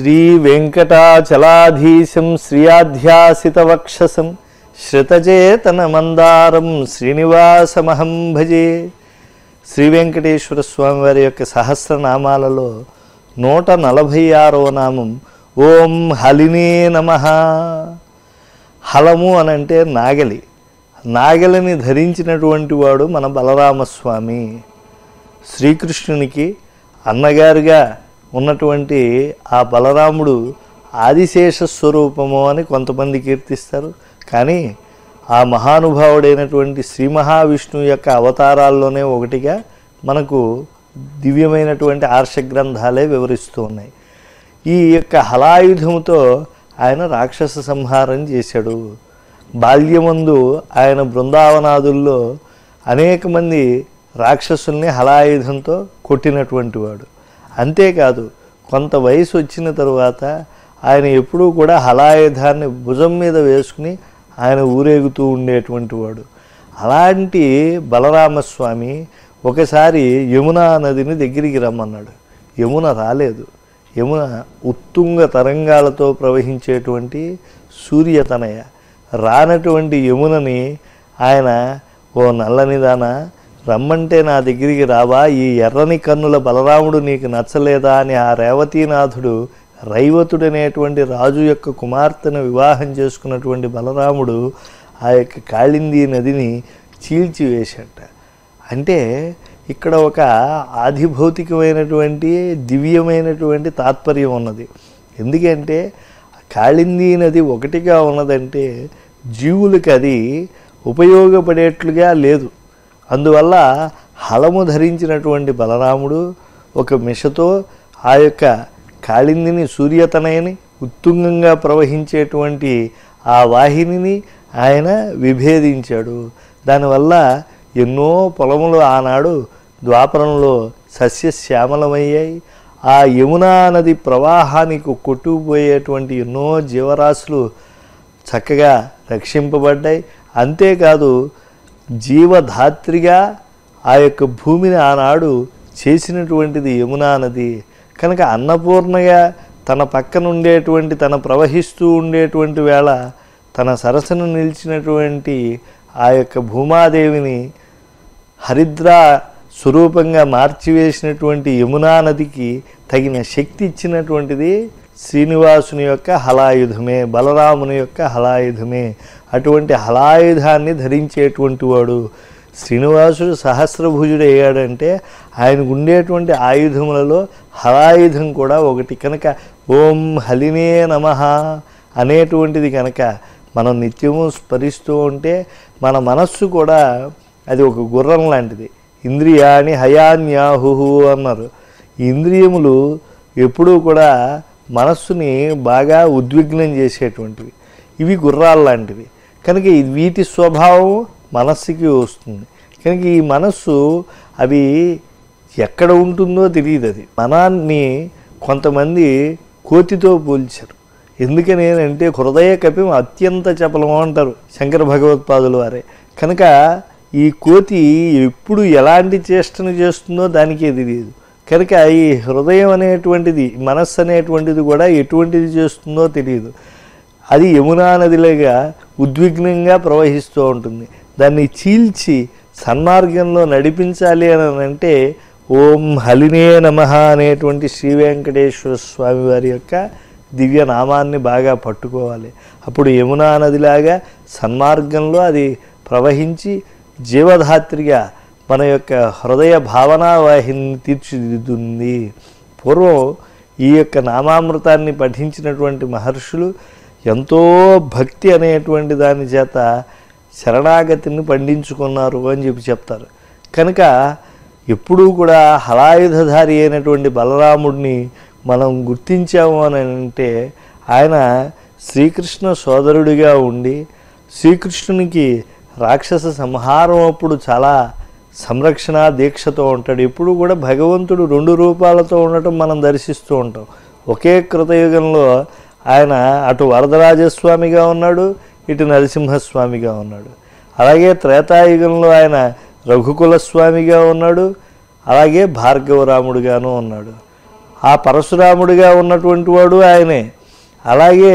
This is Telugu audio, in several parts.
శ్రీ వెంకటాచలాధీశం శ్రియాధ్యాసితవక్షసం శ్రుతచేతనమందారం శ్రీనివాసమహం భజే శ్రీ వెంకటేశ్వర స్వామి వారి యొక్క సహస్రనామాలలో నూట నలభై ఆరవ నామం ఓం హలినే నమ హలము అని అంటే నాగలి నాగలిని ధరించినటువంటి వాడు మన బలరామస్వామి శ్రీకృష్ణునికి అన్నగారుగా ఉన్నటువంటి ఆ బలరాముడు ఆదిశేష స్వరూపము అని కొంతమంది కీర్తిస్తారు కానీ ఆ మహానుభావుడైనటువంటి శ్రీ మహావిష్ణువు యొక్క అవతారాల్లోనే ఒకటిగా మనకు దివ్యమైనటువంటి ఆర్ష గ్రంథాలే వివరిస్తూ ఉన్నాయి ఈ యొక్క హలాయుధముతో ఆయన రాక్షస సంహారం చేశాడు బాల్యమందు ఆయన బృందావనాదుల్లో అనేక మంది రాక్షసుల్ని హలాయుధంతో కొట్టినటువంటి వాడు అంతేకాదు కొంత వయసు వచ్చిన తరువాత ఆయన ఎప్పుడూ కూడా హలాయుధాన్ని భుజం మీద వేసుకుని ఆయన ఊరేగుతూ ఉండేటువంటి వాడు అలాంటి బలరామస్వామి ఒకసారి యమునా నదిని దగ్గరికి రమ్మన్నాడు యమున రాలేదు యమున ఉత్తుంగ తరంగాలతో ప్రవహించేటువంటి సూర్యతనయ రానటువంటి యమునని ఆయన ఓ నల్లనిదాన రమ్మంటే నా దగ్గరికి రావా ఈ ఎర్రని కన్నుల బలరాముడు నీకు నచ్చలేదా అని ఆ రేవతీనాథుడు రైవతుడనేటువంటి రాజు యొక్క కుమార్తెను వివాహం చేసుకున్నటువంటి బలరాముడు ఆ యొక్క కాళింది నదిని చీల్చివేశాట అంటే ఇక్కడ ఒక ఆధిభౌతికమైనటువంటి దివ్యమైనటువంటి తాత్పర్యం ఉన్నది ఎందుకంటే కాళింది నది ఒకటిగా ఉన్నదంటే జీవులకి అది ఉపయోగపడేట్లుగా లేదు అందువల్ల హలము ధరించినటువంటి బలరాముడు ఒక మిషతో ఆ యొక్క కాళిందిని సూర్యతనయని ఉత్తుంగంగా ప్రవహించేటువంటి ఆ వాహినిని ఆయన విభేదించాడు దానివల్ల ఎన్నో పొలములు ఆనాడు ద్వాపరంలో సస్యశ్యామలమయ్యాయి ఆ యమునా నది ప్రవాహానికి కొట్టుకుపోయేటువంటి ఎన్నో జీవరాశులు చక్కగా రక్షింపబడ్డాయి అంతేకాదు జీవధాత్రిగా ఆ యొక్క భూమిని ఆనాడు చేసినటువంటిది యమునా నది కనుక అన్నపూర్ణగా తన పక్కన ఉండేటువంటి తన ప్రవహిస్తూ ఉండేటువంటి వేళ తన సరసను నిలిచినటువంటి ఆ యొక్క భూమాదేవిని హరిద్ర స్వరూపంగా మార్చివేసినటువంటి యమునా నదికి తగిన శక్తి ఇచ్చినటువంటిది శ్రీనివాసుని యొక్క హలాయుధమే బలరాముని యొక్క హలాయుధమే అటువంటి హలాయుధాన్ని ధరించేటువంటి వాడు శ్రీనివాసుడు సహస్రభుజుడు అయ్యాడంటే ఆయనకు ఉండేటువంటి ఆయుధములలో హలాయుధం కూడా ఒకటి కనుక ఓం హలినే నమ అనేటువంటిది కనుక మనం నిత్యము స్మరిస్తూ ఉంటే మన మనస్సు కూడా అది ఒక గుర్రం లాంటిది ఇంద్రియాని హయాన్యాహు అన్నారు ఈ ఇంద్రియములు ఎప్పుడూ కూడా మనస్సుని బాగా ఉద్విగ్నం చేసేటువంటివి ఇవి గుర్రాలు లాంటివి కనుక ఈ వీటి స్వభావం మనస్సుకి వస్తుంది కనుక ఈ మనస్సు అవి ఎక్కడ ఉంటుందో తెలియదు అది మనాన్ని కొంతమంది కోతితో పోల్చారు ఎందుకని అంటే హృదయ కపిం అత్యంత చపలం అంటారు శంకర భగవత్పాదుల వారే కనుక ఈ కోతి ఎప్పుడు ఎలాంటి చేష్టను చేస్తుందో దానికే తెలియదు కనుక ఈ హృదయం అనేటువంటిది మనస్సు అనేటువంటిది కూడా ఎటువంటిది చేస్తుందో తెలియదు అది యమునా నదిలాగా ఉద్విగ్నంగా ప్రవహిస్తూ ఉంటుంది దాన్ని చీల్చి సన్మార్గంలో నడిపించాలి అని అంటే ఓం హలినే నమ అనేటువంటి శ్రీ వెంకటేశ్వర స్వామి వారి యొక్క దివ్య నామాన్ని బాగా పట్టుకోవాలి అప్పుడు యమునా నదిలాగా సన్మార్గంలో అది ప్రవహించి జీవధాత్రిగా మన యొక్క హృదయ భావనా వాహిని తీర్చిదిద్దుతుంది పూర్వం ఈ యొక్క నామామృతాన్ని పఠించినటువంటి మహర్షులు ఎంతో భక్తి అనేటువంటి దాని చేత శరణాగతిని పండించుకున్నారు అని చెప్పి చెప్తారు కనుక ఎప్పుడూ కూడా హలాయుధధారి అయినటువంటి బలరాముడిని మనం గుర్తించాము అని అంటే ఆయన శ్రీకృష్ణ సోదరుడిగా ఉండి శ్రీకృష్ణునికి రాక్షస సంహారం అప్పుడు చాలా సంరక్షణ దీక్షతో ఉంటాడు ఎప్పుడు కూడా భగవంతుడు రెండు రూపాలతో ఉండటం మనం దర్శిస్తూ ఉంటాం ఒకే కృతయుగంలో ఆయన అటు వరదరాజస్వామిగా ఉన్నాడు ఇటు నరసింహస్వామిగా ఉన్నాడు అలాగే త్రేతాయుగంలో ఆయన రఘుకుల స్వామిగా ఉన్నాడు అలాగే భార్గవరాముడుగాను ఉన్నాడు ఆ పరశురాముడిగా ఉన్నటువంటి వాడు ఆయనే అలాగే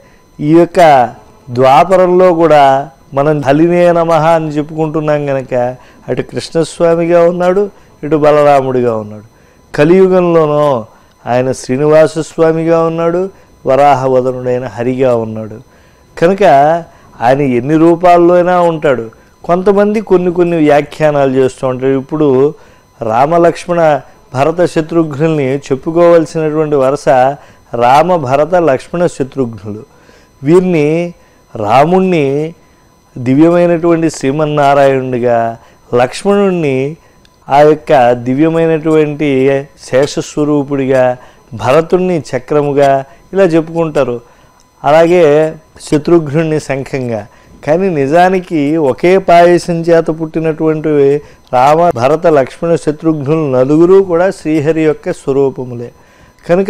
ఈ యొక్క ద్వాపరంలో కూడా మనం హలినే నమః అని చెప్పుకుంటున్నాం గనక అటు కృష్ణస్వామిగా ఉన్నాడు ఇటు బలరాముడిగా ఉన్నాడు కలియుగంలోనో ఆయన శ్రీనివాస స్వామిగా ఉన్నాడు వరాహవదనుడైన హరిగా ఉన్నాడు కనుక ఆయన ఎన్ని రూపాల్లో అయినా ఉంటాడు కొంతమంది కొన్ని కొన్ని వ్యాఖ్యానాలు చేస్తూ ఉంటారు ఇప్పుడు రామలక్ష్మణ భరత శత్రుఘ్నుల్ని చెప్పుకోవలసినటువంటి వరుస రామ భరత లక్ష్మణ శత్రుఘ్నులు వీరిని రాముణ్ణి దివ్యమైనటువంటి శ్రీమన్నారాయణుడిగా లక్ష్మణుణ్ణి ఆ యొక్క దివ్యమైనటువంటి శేషస్వరూపుడిగా భరతుణ్ణి చక్రముగా ఇలా చెప్పుకుంటారు అలాగే శత్రుఘ్నుణ్ణి శంఖంగా కానీ నిజానికి ఒకే పాయసం చేత పుట్టినటువంటి రామ భరత లక్ష్మణ శత్రుఘ్నులు నలుగురు కూడా శ్రీహరి యొక్క స్వరూపములే కనుక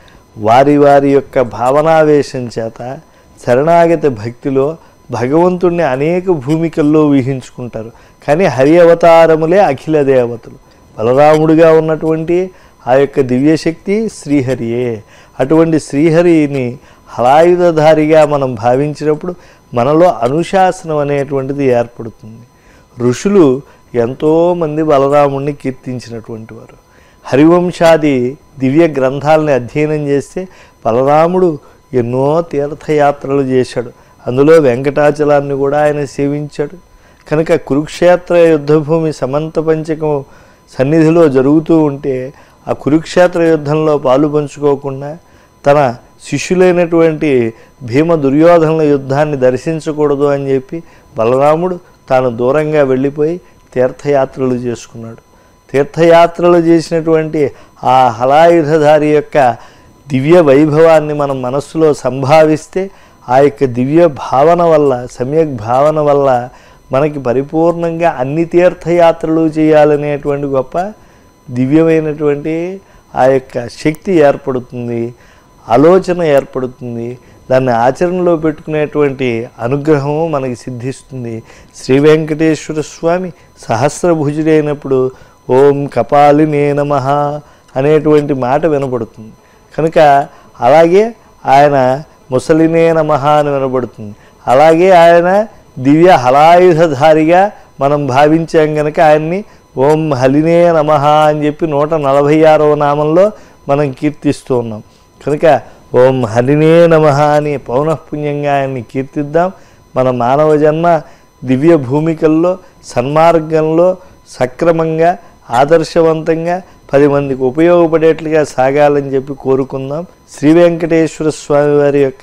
వారి వారి యొక్క భావనావేశం చేత శరణాగతి భక్తిలో భగవంతుణ్ణి అనేక భూమికల్లో ఊహించుకుంటారు కానీ హరి అవతారములే అఖిల దేవతలు బలరాముడిగా ఉన్నటువంటి ఆ యొక్క దివ్యశక్తి శ్రీహరియే అటువంటి శ్రీహరిని హలాయుధధారిగా మనం భావించినప్పుడు మనలో అనుశాసనం అనేటువంటిది ఏర్పడుతుంది ఋషులు ఎంతోమంది బలరాముణ్ణి కీర్తించినటువంటి వారు హరివంశాది దివ్య గ్రంథాలని అధ్యయనం చేస్తే బలరాముడు ఎన్నో తీర్థయాత్రలు చేశాడు అందులో వెంకటాచలాన్ని కూడా ఆయన సేవించాడు కనుక కురుక్షేత్ర యుద్ధభూమి సమంత పంచకం సన్నిధిలో జరుగుతూ ఉంటే ఆ కురుక్షేత్ర యుద్ధంలో పాలు పంచుకోకుండా తన శిష్యులైనటువంటి భీమ దుర్యోధనుల యుద్ధాన్ని దర్శించకూడదు అని చెప్పి బలరాముడు తాను దూరంగా వెళ్ళిపోయి తీర్థయాత్రలు చేసుకున్నాడు తీర్థయాత్రలు చేసినటువంటి ఆ హలాయుధధారి యొక్క దివ్య వైభవాన్ని మనం మనస్సులో సంభావిస్తే ఆ యొక్క దివ్య భావన వల్ల సమ్యక్ భావన వల్ల మనకి పరిపూర్ణంగా అన్ని తీర్థయాత్రలు చేయాలనేటువంటి గొప్ప దివ్యమైనటువంటి ఆ యొక్క శక్తి ఏర్పడుతుంది ఆలోచన ఏర్పడుతుంది దాన్ని ఆచరణలో పెట్టుకునేటువంటి అనుగ్రహము మనకి సిద్ధిస్తుంది శ్రీ వెంకటేశ్వర స్వామి సహస్రభుజుడైనప్పుడు ఓం కపాలినే నమ అనేటువంటి మాట వినపడుతుంది కనుక అలాగే ఆయన ముసలినే నమ అని వినపడుతుంది అలాగే ఆయన దివ్య హలాయుధధారిగా మనం భావించాం కనుక ఆయన్ని ఓం హలినే నమ అని చెప్పి నూట నలభై ఆరవ నామంలో మనం కీర్తిస్తూ ఉన్నాం కనుక ఓం హరినే నమ అని పౌనఃపుణ్యంగా ఆయన్ని కీర్తిద్దాం మన మానవ జన్మ దివ్య భూమికల్లో సన్మార్గంలో సక్రమంగా ఆదర్శవంతంగా పది మందికి ఉపయోగపడేట్లుగా సాగాలని చెప్పి కోరుకుందాం శ్రీ వెంకటేశ్వర స్వామి వారి యొక్క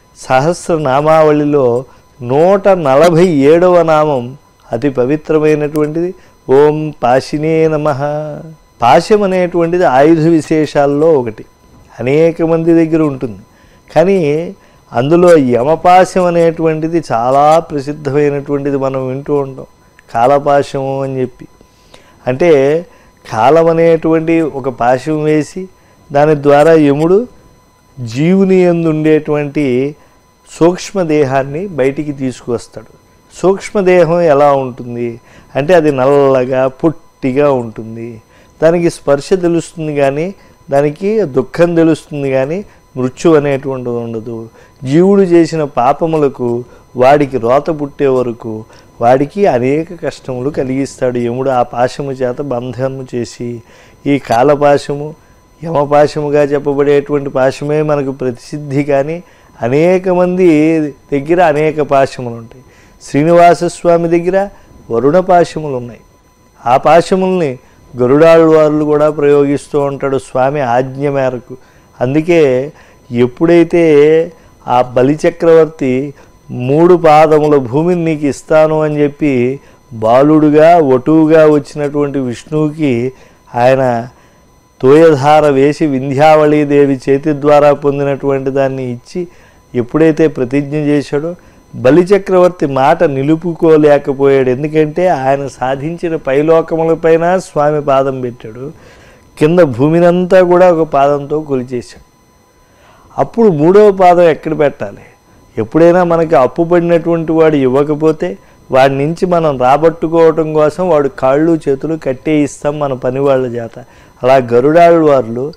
సహస్రనామావళిలో నూట నలభై ఏడవ నామం అతి పవిత్రమైనటువంటిది ఓం పాశినే నమ పాశం అనేటువంటిది ఆయుధ విశేషాల్లో ఒకటి అనేక మంది దగ్గర ఉంటుంది కానీ అందులో యమపాశం అనేటువంటిది చాలా ప్రసిద్ధమైనటువంటిది మనం వింటూ ఉంటాం కాలపాశము అని చెప్పి అంటే కాలం అనేటువంటి ఒక పాశం వేసి దాని ద్వారా యముడు జీవుని ఎందు ఉండేటువంటి సూక్ష్మదేహాన్ని బయటికి తీసుకువస్తాడు సూక్ష్మదేహం ఎలా ఉంటుంది అంటే అది నల్లగా పొట్టిగా ఉంటుంది దానికి స్పర్శ తెలుస్తుంది కానీ దానికి దుఃఖం తెలుస్తుంది కానీ మృత్యు అనేటువంటిది ఉండదు జీవుడు చేసిన పాపములకు వాడికి రోత పుట్టే వరకు వాడికి అనేక కష్టములు కలిగిస్తాడు యముడు ఆ పాశము చేత బంధము చేసి ఈ కాలపాశము యమపాశముగా చెప్పబడేటువంటి పాశమే మనకు ప్రసిద్ధి కానీ అనేక మంది దగ్గర అనేక పాశములు ఉంటాయి శ్రీనివాస స్వామి దగ్గర వరుణ పాశములు ఉన్నాయి ఆ పాశముల్ని గరుడాళ్వార్లు కూడా ప్రయోగిస్తూ ఉంటాడు స్వామి ఆజ్ఞ మేరకు అందుకే ఎప్పుడైతే ఆ బలిచక్రవర్తి మూడు పాదముల భూమిని నీకు ఇస్తాను అని చెప్పి బాలుడుగా వటువుగా వచ్చినటువంటి విష్ణువుకి ఆయన తోయధార వేసి వింధ్యావళీదేవి చేతి ద్వారా పొందినటువంటి దాన్ని ఇచ్చి ఎప్పుడైతే ప్రతిజ్ఞ చేశాడో బలిచక్రవర్తి మాట నిలుపుకోలేకపోయాడు ఎందుకంటే ఆయన సాధించిన పైలోకములపైన స్వామి పాదం పెట్టాడు కింద భూమినంతా కూడా ఒక పాదంతో కొలిచేశాడు అప్పుడు మూడవ పాదం ఎక్కడ పెట్టాలి ఎప్పుడైనా మనకి అప్పు పడినటువంటి వాడు ఇవ్వకపోతే వాడి నుంచి మనం రాబట్టుకోవటం కోసం వాడు కాళ్ళు చేతులు కట్టే ఇస్తాం మన పని వాళ్ళ చేత అలా గరుడాళ్ళ వాళ్ళు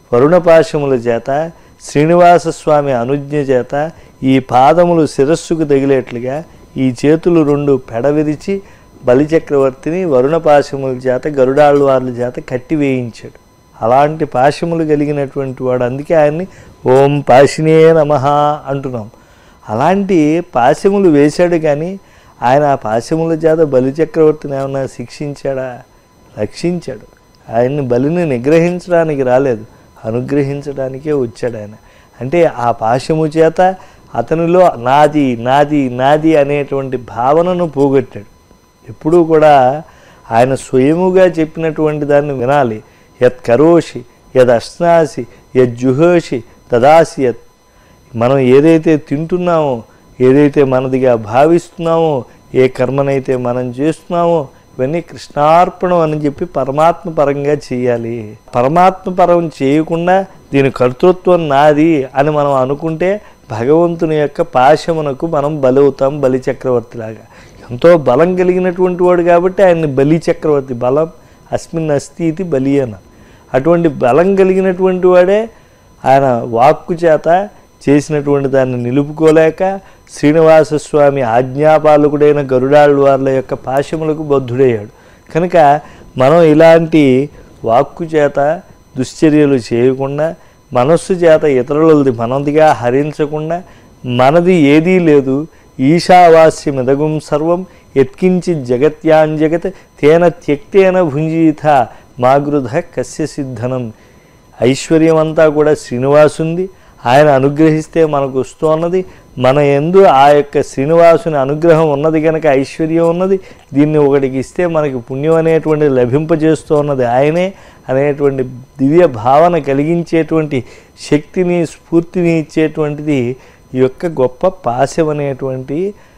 వరుణపాశముల చేత శ్రీనివాస స్వామి అనుజ్ఞ చేత ఈ పాదములు శిరస్సుకు తగిలేట్లుగా ఈ చేతులు రెండు పెడవిరిచి బలిచక్రవర్తిని వరుణపాశముల చేత గరుడాళ్ళవార్ల చేత కట్టి వేయించాడు అలాంటి పాశములు కలిగినటువంటి వాడు అందుకే ఆయన్ని ఓం పాశినే నమ అంటున్నాం అలాంటి పాశములు వేశాడు కానీ ఆయన ఆ పాశముల చేత బలిచక్రవర్తిని ఏమన్నా శిక్షించాడా రక్షించాడు ఆయన్ని బలిని నిగ్రహించడానికి రాలేదు అనుగ్రహించడానికే వచ్చాడు ఆయన అంటే ఆ పాశము చేత అతనిలో నాది నాది నాది అనేటువంటి భావనను పోగొట్టాడు ఎప్పుడూ కూడా ఆయన స్వయముగా చెప్పినటువంటి దాన్ని వినాలి యత్ కరోషి యద్ అశ్నాసి యద్ జుహోషి తదాసి యత్ మనం ఏదైతే తింటున్నామో ఏదైతే మనదిగా భావిస్తున్నామో ఏ కర్మనైతే మనం చేస్తున్నామో ఇవన్నీ కృష్ణార్పణం అని చెప్పి పరమాత్మ పరంగా చేయాలి పరమాత్మ పరం చేయకుండా దీని కర్తృత్వం నాది అని మనం అనుకుంటే భగవంతుని యొక్క పాశమునకు మనం బలవుతాం బలి చక్రవర్తిలాగా ఎంతో బలం కలిగినటువంటి వాడు కాబట్టి ఆయన్ని బలి చక్రవర్తి బలం అస్మిన్ అస్తి ఇది బలి అన్న అటువంటి బలం కలిగినటువంటి వాడే ఆయన వాక్కు చేత చేసినటువంటి దాన్ని నిలుపుకోలేక శ్రీనివాస స్వామి ఆజ్ఞాపాలకుడైన గరుడాళ్ళు వాళ్ళ యొక్క పాశములకు బద్ధుడయ్యాడు కనుక మనం ఇలాంటి వాక్కు చేత దుశ్చర్యలు చేయకుండా మనస్సు చేత ఇతరులది మనదిగా హరించకుండా మనది ఏదీ లేదు ఈశావాస్యమిదగుం సర్వం ఎత్కించి జగత్యాంజగత్ తేన త్యక్తేన భుంజీత మాగృధ కస్య సిద్ధనం ఐశ్వర్యం అంతా కూడా శ్రీనివాసుంది ఆయన అనుగ్రహిస్తే మనకు వస్తున్నది మన ఎందు ఆ యొక్క శ్రీనివాసుని అనుగ్రహం ఉన్నది కనుక ఐశ్వర్యం ఉన్నది దీన్ని ఒకటికి ఇస్తే మనకి పుణ్యం అనేటువంటిది లభింపజేస్తూ ఉన్నది ఆయనే అనేటువంటి దివ్య భావన కలిగించేటువంటి శక్తిని స్ఫూర్తిని ఇచ్చేటువంటిది ఈ యొక్క గొప్ప పాశం అనేటువంటి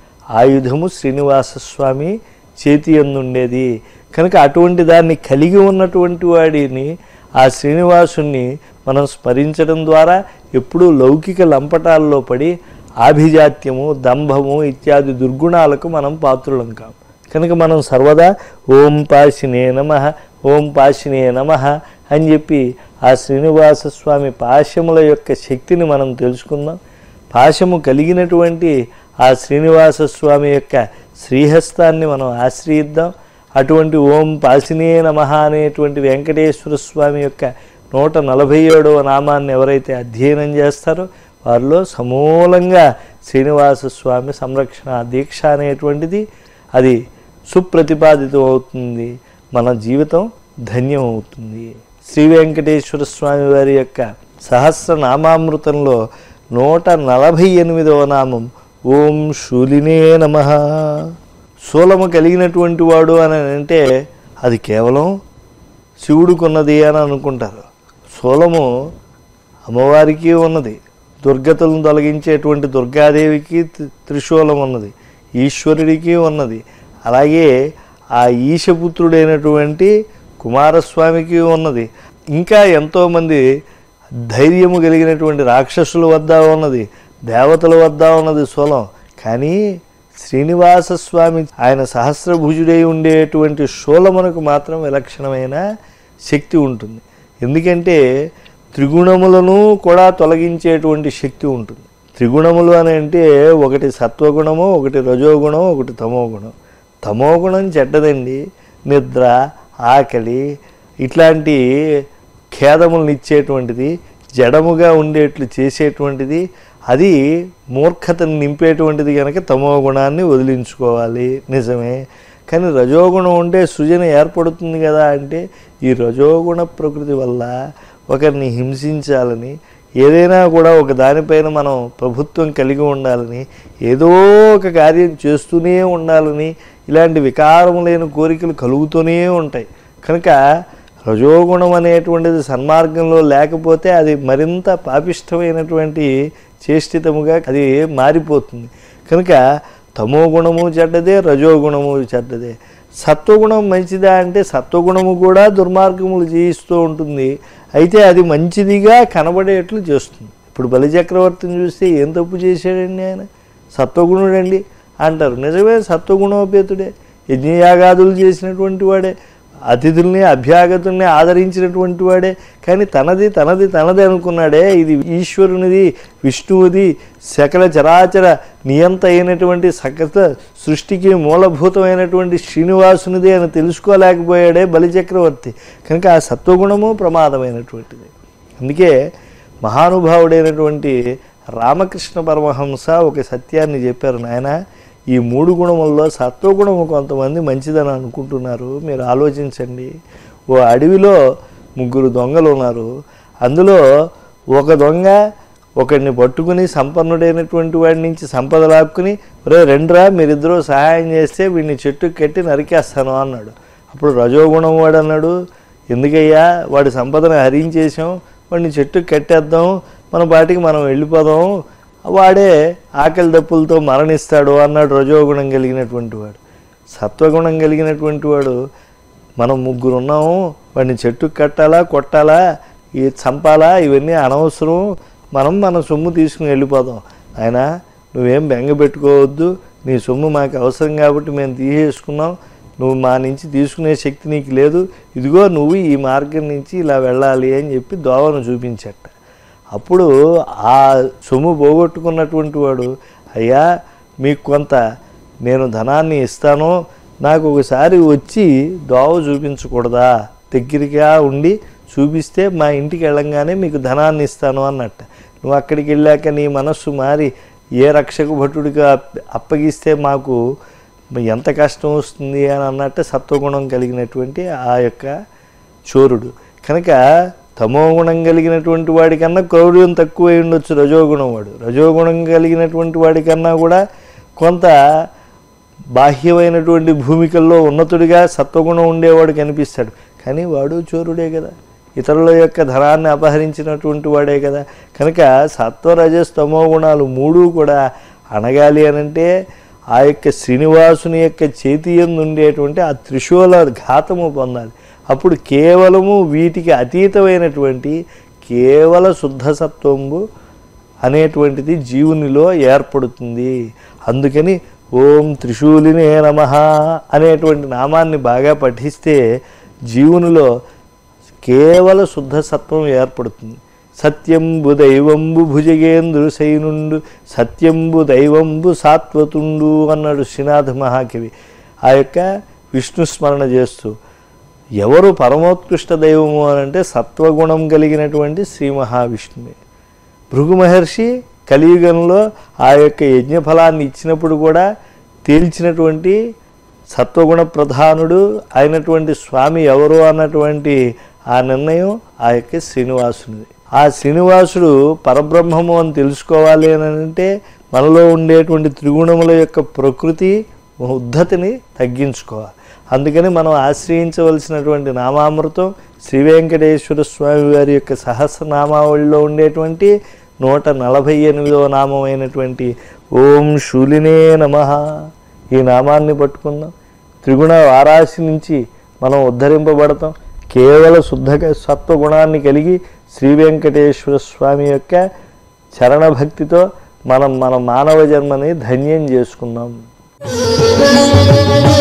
ఆయుధము శ్రీనివాస స్వామి చేతి ఉండేది కనుక అటువంటి దాన్ని కలిగి ఉన్నటువంటి వాడిని ఆ శ్రీనివాసుని మనం స్మరించడం ద్వారా ఎప్పుడూ లౌకిక లంపటాల్లో పడి ఆభిజాత్యము దంభము ఇత్యాది దుర్గుణాలకు మనం పాత్రులం కాం కనుక మనం సర్వదా ఓం పాశినే నమ ఓం పాశినే నమ అని చెప్పి ఆ శ్రీనివాస స్వామి పాశముల యొక్క శక్తిని మనం తెలుసుకుందాం పాశము కలిగినటువంటి ఆ శ్రీనివాస స్వామి యొక్క శ్రీహస్తాన్ని మనం ఆశ్రయిద్దాం అటువంటి ఓం పాసినే నమ అనేటువంటి వెంకటేశ్వర స్వామి యొక్క నూట నలభై ఏడవ నామాన్ని ఎవరైతే అధ్యయనం చేస్తారో వారిలో సమూలంగా శ్రీనివాస స్వామి సంరక్షణ దీక్ష అనేటువంటిది అది సుప్రతిపాదితం అవుతుంది మన జీవితం ధన్యం అవుతుంది శ్రీ వెంకటేశ్వర స్వామి వారి యొక్క సహస్రనామామృతంలో నూట నలభై ఎనిమిదవ నామం ఓం శూలినే నమ శూలము కలిగినటువంటి వాడు అని అంటే అది కేవలం శివుడికున్నది అని అనుకుంటారు శూలము అమ్మవారికి ఉన్నది దుర్గతులను తొలగించేటువంటి దుర్గాదేవికి త్రి- త్రిశూలం ఉన్నది ఈశ్వరుడికి ఉన్నది అలాగే ఆ ఈశపుత్రుడైనటువంటి కుమారస్వామికి ఉన్నది ఇంకా ఎంతోమంది ధైర్యము కలిగినటువంటి రాక్షసుల వద్ద ఉన్నది దేవతల వద్ద ఉన్నది శూలం కానీ శ్రీనివాస స్వామి ఆయన సహస్రభుజుడై ఉండేటువంటి శూలమునకు మాత్రం విలక్షణమైన శక్తి ఉంటుంది ఎందుకంటే త్రిగుణములను కూడా తొలగించేటువంటి శక్తి ఉంటుంది త్రిగుణములు అని అంటే ఒకటి సత్వగుణము ఒకటి రజోగుణం ఒకటి తమోగుణం తమోగుణం చెడ్డదండి నిద్ర ఆకలి ఇట్లాంటి ఖేదములను ఇచ్చేటువంటిది జడముగా ఉండేట్లు చేసేటువంటిది అది మూర్ఖతను నింపేటువంటిది కనుక తమో గుణాన్ని వదిలించుకోవాలి నిజమే కానీ రజోగుణం ఉంటే సృజన ఏర్పడుతుంది కదా అంటే ఈ రజోగుణ ప్రకృతి వల్ల ఒకరిని హింసించాలని ఏదైనా కూడా ఒక దానిపైన మనం ప్రభుత్వం కలిగి ఉండాలని ఏదో ఒక కార్యం చేస్తూనే ఉండాలని ఇలాంటి వికారం లేని కోరికలు కలుగుతూనే ఉంటాయి కనుక రజోగుణం అనేటువంటిది సన్మార్గంలో లేకపోతే అది మరింత పాపిష్టమైనటువంటి చేష్టితముగా అది మారిపోతుంది కనుక తమో గుణము చెడ్డదే రజోగుణము చెడ్డదే సత్వగుణం మంచిదా అంటే సత్వగుణము కూడా దుర్మార్గములు చేయిస్తూ ఉంటుంది అయితే అది మంచిదిగా కనబడేట్లు చేస్తుంది ఇప్పుడు బలిచక్రవర్తిని చూస్తే ఏం తప్పు చేశాడండి ఆయన సత్వగుణుడండి అంటారు నిజమే సత్వగుణోపేతుడే యజ్ఞయాగాదులు చేసినటువంటి వాడే అతిథుల్ని అభ్యాగతుల్ని ఆదరించినటువంటి వాడే కానీ తనది తనది తనది అనుకున్నాడే ఇది ఈశ్వరునిది విష్ణువుది సకల చరాచర నియంత అయినటువంటి సకల సృష్టికి మూలభూతమైనటువంటి శ్రీనివాసునిది అని తెలుసుకోలేకపోయాడే బలిచక్రవర్తి కనుక ఆ సత్వగుణము ప్రమాదమైనటువంటిది అందుకే మహానుభావుడైనటువంటి రామకృష్ణ పరమహంస ఒక సత్యాన్ని చెప్పారు నాయన ఈ మూడు గుణముల్లో సత్వగుణము కొంతమంది మంచిదని అనుకుంటున్నారు మీరు ఆలోచించండి ఓ అడవిలో ముగ్గురు దొంగలు ఉన్నారు అందులో ఒక దొంగ ఒకడిని పట్టుకుని సంపన్నుడైనటువంటి వాడి నుంచి సంపద లాక్కుని రే రెండ్రా మీరిద్దరూ సహాయం చేస్తే వీడిని చెట్టుకు కట్టి నరికేస్తాను అన్నాడు అప్పుడు రజోగుణం వాడు అన్నాడు ఎందుకయ్యా వాడి సంపదను హరించేసాం వాడిని చెట్టుకు కట్టేద్దాం మన పాటికి మనం వెళ్ళిపోదాం వాడే ఆకలి దప్పులతో మరణిస్తాడు అన్నాడు రజోగుణం కలిగినటువంటి వాడు సత్వగుణం కలిగినటువంటి వాడు మనం ముగ్గురు ఉన్నాము వాడిని చెట్టుకు కట్టాలా కొట్టాలా ఈ చంపాలా ఇవన్నీ అనవసరం మనం మన సొమ్ము తీసుకుని వెళ్ళిపోదాం ఆయన నువ్వేం బెంగ పెట్టుకోవద్దు నీ సొమ్ము మాకు అవసరం కాబట్టి మేము తీసేసుకున్నాం నువ్వు మా నుంచి తీసుకునే శక్తి నీకు లేదు ఇదిగో నువ్వు ఈ మార్గం నుంచి ఇలా వెళ్ళాలి అని చెప్పి దోవను చూపించట అప్పుడు ఆ సొమ్ము పోగొట్టుకున్నటువంటి వాడు అయ్యా మీకు కొంత నేను ధనాన్ని ఇస్తాను నాకు ఒకసారి వచ్చి దోవ చూపించకూడదా దగ్గరగా ఉండి చూపిస్తే మా ఇంటికి వెళ్ళంగానే మీకు ధనాన్ని ఇస్తాను అన్నట్ట నువ్వు అక్కడికి వెళ్ళాక నీ మనస్సు మారి ఏ రక్షక భటుడిగా అప్ప- అప్పగిస్తే మాకు ఎంత కష్టం వస్తుంది అని అన్నట్టు సత్వగుణం కలిగినటువంటి ఆ యొక్క చోరుడు కనుక తమో గుణం కలిగినటువంటి వాడికన్నా క్రౌర్యం తక్కువై ఉండొచ్చు రజోగుణం వాడు రజోగుణం కలిగినటువంటి వాడికన్నా కూడా కొంత బాహ్యమైనటువంటి భూమికల్లో ఉన్నతుడిగా సత్వగుణం ఉండేవాడు కనిపిస్తాడు కానీ వాడు చోరుడే కదా ఇతరుల యొక్క ధనాన్ని అపహరించినటువంటి వాడే కదా కనుక సత్వ రజస్ తమో గుణాలు మూడు కూడా అనగాలి అనంటే ఆ యొక్క శ్రీనివాసుని యొక్క చేతి యందు ఉండేటువంటి ఆ త్రిశూల ఘాతము పొందాలి అప్పుడు కేవలము వీటికి అతీతమైనటువంటి కేవల శుద్ధ సత్వంబు అనేటువంటిది జీవునిలో ఏర్పడుతుంది అందుకని ఓం త్రిశూలినే నమ అనేటువంటి నామాన్ని బాగా పఠిస్తే జీవునిలో కేవల శుద్ధ సత్వం ఏర్పడుతుంది సత్యంబు దైవంబు భుజగేంద్రు సైనుండు సత్యంబు దైవంబు సాత్వతుండు అన్నాడు శ్రీనాథ మహాకవి ఆ యొక్క విష్ణు స్మరణ చేస్తూ ఎవరు పరమోత్కృష్ట దైవము అని అంటే సత్వగుణం కలిగినటువంటి శ్రీ మహావిష్ణువే భృగు మహర్షి కలియుగంలో ఆ యొక్క యజ్ఞఫలాన్ని ఇచ్చినప్పుడు కూడా తేల్చినటువంటి సత్వగుణ ప్రధానుడు అయినటువంటి స్వామి ఎవరు అన్నటువంటి ఆ నిర్ణయం ఆ యొక్క శ్రీనివాసునిది ఆ శ్రీనివాసుడు పరబ్రహ్మము అని తెలుసుకోవాలి అని అంటే మనలో ఉండేటువంటి త్రిగుణముల యొక్క ప్రకృతి ఉద్ధతిని తగ్గించుకోవాలి అందుకని మనం ఆశ్రయించవలసినటువంటి నామామృతం శ్రీ వెంకటేశ్వర స్వామి వారి యొక్క సహస్రనామావళిలో ఉండేటువంటి నూట నలభై ఎనిమిదవ నామమైనటువంటి ఓం శూలినే నమ ఈ నామాన్ని పట్టుకుందాం త్రిగుణ వారాశి నుంచి మనం ఉద్ధరింపబడతాం కేవల శుద్ధ సత్వగుణాన్ని కలిగి శ్రీ వెంకటేశ్వర స్వామి యొక్క చరణ భక్తితో మనం మన మానవ జన్మని ధన్యం చేసుకున్నాం Thank you.